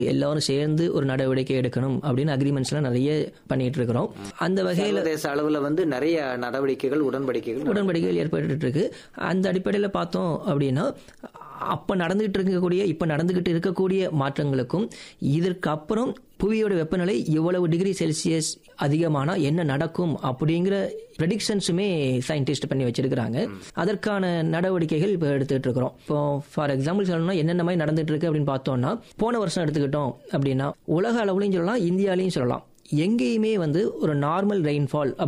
எல்லாரும் சேர்ந்து ஒரு நடவடிக்கை எடுக்கணும் அப்படின்னு அக்ரிமெண்ட்ஸ்லாம் நிறைய பண்ணிட்டு இருக்கிறோம் அந்த வகையில் சர்வதேச அளவுல வந்து நிறைய நடவடிக்கைகள் உடன்படிக்கைகள் உடன்படிக்கைகள் ஏற்பட்டு இருக்கு அந்த அடிப்படையில் பார்த்தோம் அப்படின்னா அப்போ நடந்துகிட்டு இருக்கக்கூடிய இப்போ நடந்துகிட்டு இருக்கக்கூடிய மாற்றங்களுக்கும் இதற்கு அப்புறம் புவியோட வெப்பநிலை இவ்வளவு டிகிரி செல்சியஸ் அதிகமானா என்ன நடக்கும் அப்படிங்கிற ப்ரெடிக்ஷன்ஸுமே சயின்டிஸ்ட் பண்ணி வச்சிருக்கிறாங்க அதற்கான நடவடிக்கைகள் இப்போ எடுத்துட்டு இருக்கிறோம் இப்போ ஃபார் எக்ஸாம்பிள் சொல்லணும்னா என்னென்ன மாதிரி நடந்துட்டு இருக்கு அப்படின்னு பார்த்தோம்னா போன வருஷம் எடுத்துக்கிட்டோம் அப்படின்னா உலக அளவுலையும் சொல்லலாம் இந்தியாலையும் சொல்லலாம் எங்கேயுமே வந்து ஒரு நார்மல் ரெயின்ஃபால்